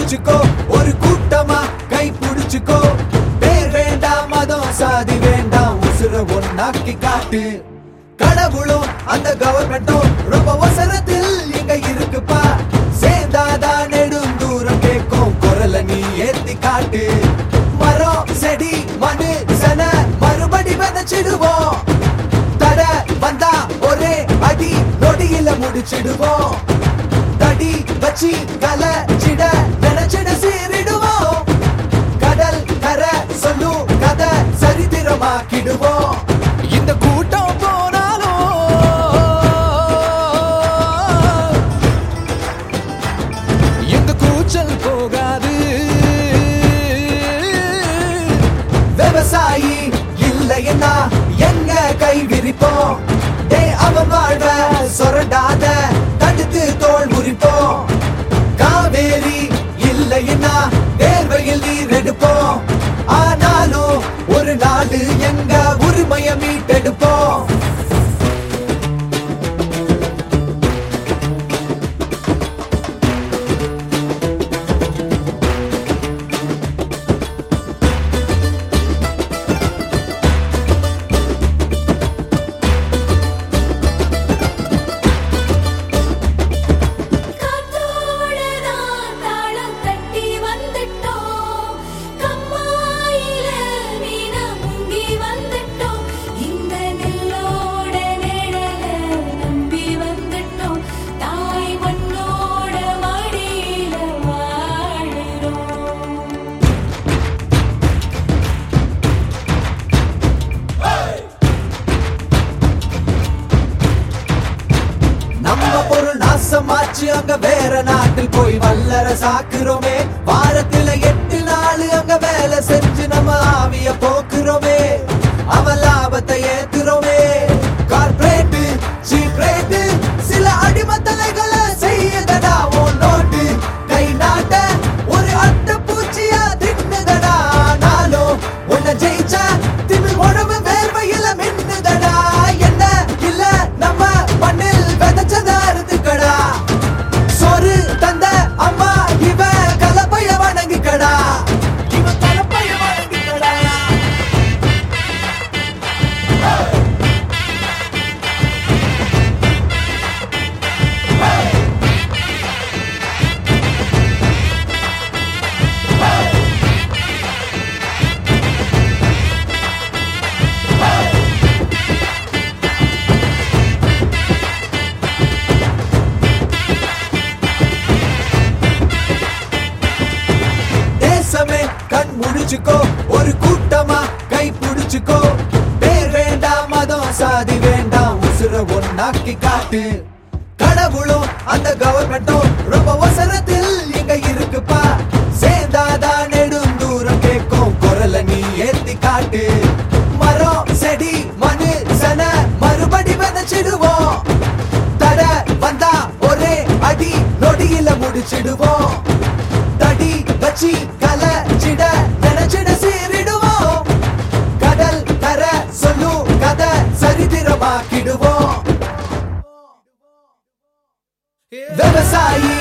முடிச்சுக்கோ ஒரு கூட்டமா கை புடிச்சுக்கோ பேர் வேண்டாம் மதம் சாதி வேண்டாம் உசுர ஒன்னாக்கி காட்டு கடவுளும் அந்த கவர்மெண்ட்டும் ரொம்ப அவசரத்தில் இங்க இருக்குப்பா சேர்ந்தாதான் நெடும் தூரம் கேட்கும் குரல நீ ஏத்தி காட்டு மரம் செடி மணு சன மறுபடி விதைச்சிடுவோம் தட வந்தா ஒரே அடி நொடியில முடிச்சிடுவோம் தடி வச்சி கல சிட நினைச்சிட சீரிடுவோம் கடல் கர சொல்லு கதை சரித்திரமாக்கிடுவோம் இந்த கூட்டம் போனாலும் எங்க கூச்சல் போகாது விவசாயி இல்லைன்னா எங்க கை விரிப்போம் டே அவன் வாழ்வ சொரண்டாத தடுத்து தோல் முறிப்போம் காவேரி இல்லைன்னா வேர்வையில் நீர் எடுப்போம் ஆனாலும் ஒரு நாடு எங்க உரிமைய மீட்டெடுப்போம் காத்தோடதான் தாளம் தட்டி வந்துட்டோம் கம்மாயில மீன முங்கி வந்துட்டோம் இந்த நெல்லோட நிழல நம்பி வந்துட்டோம் தாய் மண்ணோட மடியில வாழுறோம் நம்ம பொருள் நாசமாச்சு அங்க வேற நாட்டில் போய் வல்லர சாக்குறோமே வாரத்துல எட்டு நாள் அங்க வேலை செஞ்சு நம்ம ஆவிய போக்குறோமே அவன் லாபத்தை ஏத்துறோமே கார்பரேட் சீப் ரேட்டு சில அடிமத்தலைகளை செய்யுதடா உன் நோட்டு கை நாட்ட ஒரு அட்டை பூச்சியா தின்னுதடா நாளும் உன்னை ஜெயிச்ச திமிழ் உணவு வேர்வையில மின்னுதடா என்ன இல்ல நம்ம மண்ணில் விதைச்சதா இருந்துக்கடா சோறு தந்த அம்மா இவ கலப்பைய வணங்கிக்கடா இவ கலப்பைய வணங்கிக்கடா தேசமே கண் முடிச்சுக்கோ ஒரு கூட்டமா கை புடிச்சுக்கோ பேர் வேண்டாம் மதம் சாதி வேண்டாம் உசுர ஒன்னாக்கி காட்டு கடவுளும் அந்த கவர்மெண்ட்டும் ரொம்ப அவசரத்தில் இங்க இருக்குப்பா சேர்ந்தாதான் நெடும் தூரம் கேட்கும் குரல நீ ஏத்தி காட்டு மரம் செடி மணு சன மறுபடி விதைச்சிடுவோம் தட வந்தா ஒரே அடி நொடியில முடிச்சிடுவோம் தடி வச்சி கல சிட நினைச்சிட சீரிடுவோம் கடல் கர சொல்லு கதை சரித்திரமாக்கிடுவோம் விவசாயி